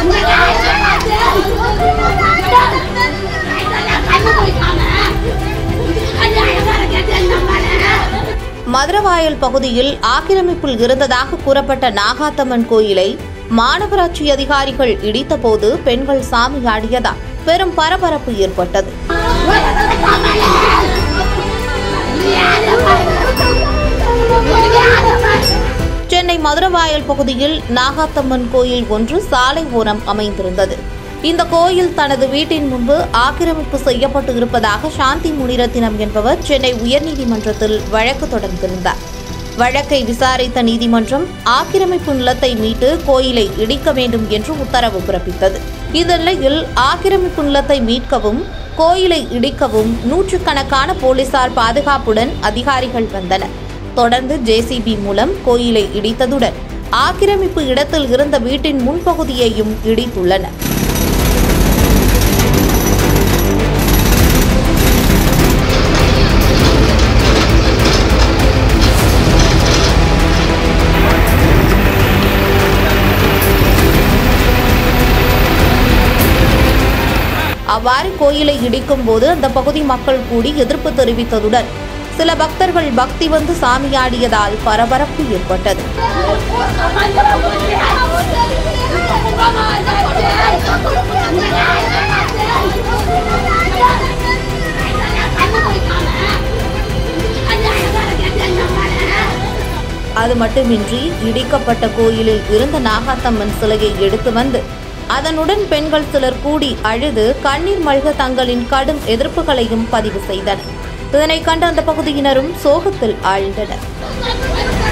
மதுரவாயல் பகுதியில் ஆக்கிரமிப்பில் இருந்ததாக கூறப்பட்ட நாகாத்தம்மன் கோயிலை மாநகராட்சி அதிகாரிகள் இடித்தபோது பெண்கள் சாமியாடியதால் பெரும் பரபரப்பு ஏற்பட்டது சென்னை மதுரவாயல் பகுதியில் நாகாத்தம்மன் கோயில் ஒன்று சாலை ஓரம் அமைந்திருந்தது இந்த கோயில் தனது வீட்டின் முன்பு ஆக்கிரமிப்பு செய்யப்பட்டு இருப்பதாக சாந்தி முனிரத்தினம் என்பவர் சென்னை உயர்நீதிமன்றத்தில் வழக்கு தொடர்ந்திருந்தார் வழக்கை விசாரித்த நீதிமன்றம் ஆக்கிரமிப்பு நிலத்தை மீட்டு கோயிலை இடிக்க வேண்டும் என்று உத்தரவு பிறப்பித்தது இந்த நிலையில் ஆக்கிரமிப்பு நிலத்தை மீட்கவும் கோயிலை இடிக்கவும் நூற்றுக்கணக்கான போலீசார் பாதுகாப்புடன் அதிகாரிகள் வந்தனர் தொடர்ந்து ஜேசிபி மூலம் கோயிலை இடித்ததுடன் ஆக்கிரமிப்பு இடத்தில் இருந்த வீட்டின் முன்பகுதியையும் இடித்துள்ளனர் அவ்வாறு கோயிலை இடிக்கும் போது அந்த பகுதி மக்கள் கூடி எதிர்ப்பு தெரிவித்ததுடன் சில பக்தர்கள் பக்தி வந்து சாமியாடியதால் பரபரப்பு ஏற்பட்டது அது மட்டுமின்றி இடிக்கப்பட்ட கோயிலில் இருந்த நாகாத்தம்மன் சிலையை எடுத்து வந்து அதனுடன் பெண்கள் சிலர் கூடி அழுது கண்ணீர் மல்க தங்களின் கடும் எதிர்ப்புகளையும் பதிவு செய்தனர் இதனை கண்ட அந்த பகுதியினரும் சோகத்தில் ஆழ்ந்தனர்